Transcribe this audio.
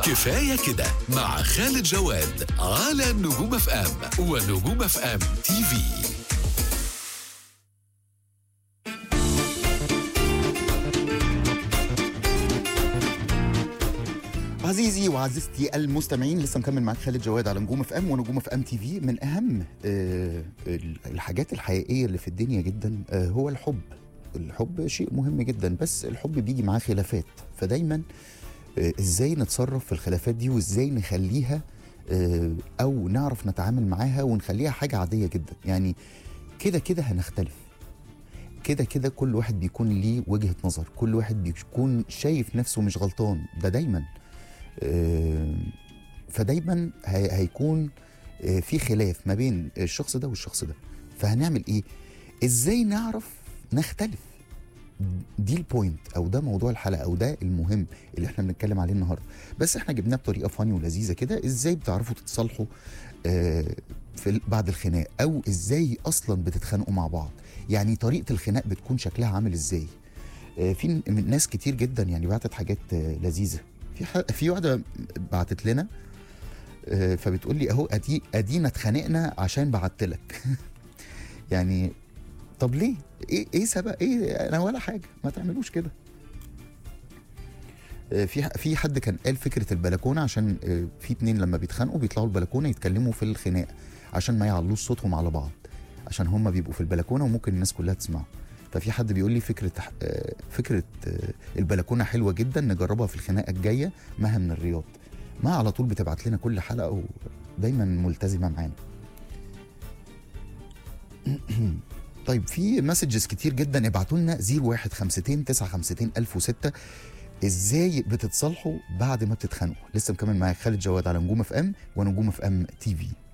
كفاية كده مع خالد جواد على نجوم اف ام ونجوم اف ام تي في عزيزي وعزيزتي المستمعين لسه مكمل معاك خالد جواد على نجوم اف ام ونجوم اف ام تي في من اهم آه، ال- الحاجات الحقيقيه اللي في الدنيا جدا آه، هو الحب الحب شيء مهم جدا بس الحب بيجي معاه خلافات فدايما آه، ازاي نتصرف في الخلافات دي وازاي نخليها آه، او نعرف نتعامل معاها ونخليها حاجه عاديه جدا يعني كده كده هنختلف كده كده كل واحد بيكون ليه وجهه نظر كل واحد بيكون شايف نفسه مش غلطان ده دايما آه، فدايما هي- هيكون آه، في خلاف ما بين الشخص ده والشخص ده فهنعمل ايه ازاي نعرف نختلف دي البوينت او ده موضوع الحلقه او ده المهم اللي احنا بنتكلم عليه النهارده بس احنا جبناه بطريقه فاني ولذيذه كده ازاي بتعرفوا تتصالحوا آه، في ال- بعد الخناق او ازاي اصلا بتتخانقوا مع بعض يعني طريقه الخناق بتكون شكلها عامل ازاي آه، في ن- من ناس كتير جدا يعني بعتت حاجات آه، لذيذه في ح... في واحده بعتت لنا آه، فبتقول لي اهو ادي ادينا اتخانقنا عشان بعت لك يعني طب ليه ايه ايه سبب ايه انا ولا حاجه ما تعملوش كده آه، في في حد كان قال فكره البلكونه عشان آه، في اتنين لما بيتخانقوا بيطلعوا البلكونه يتكلموا في الخناق عشان ما يعلوش صوتهم على بعض عشان هما بيبقوا في البلكونه وممكن الناس كلها تسمعهم ففي حد بيقول لي فكره آه، فكره آه، البلكونه حلوه جدا نجربها في الخناقه الجايه مها من الرياض ما على طول بتبعت لنا كل حلقه ودايما ملتزمه معانا طيب في مسجز كتير جدا ابعتوا لنا 0152 952 1006 ازاي بتتصالحوا بعد ما بتتخانقوا لسه مكمل معاك خالد جواد على نجوم اف ام ونجوم اف ام تي في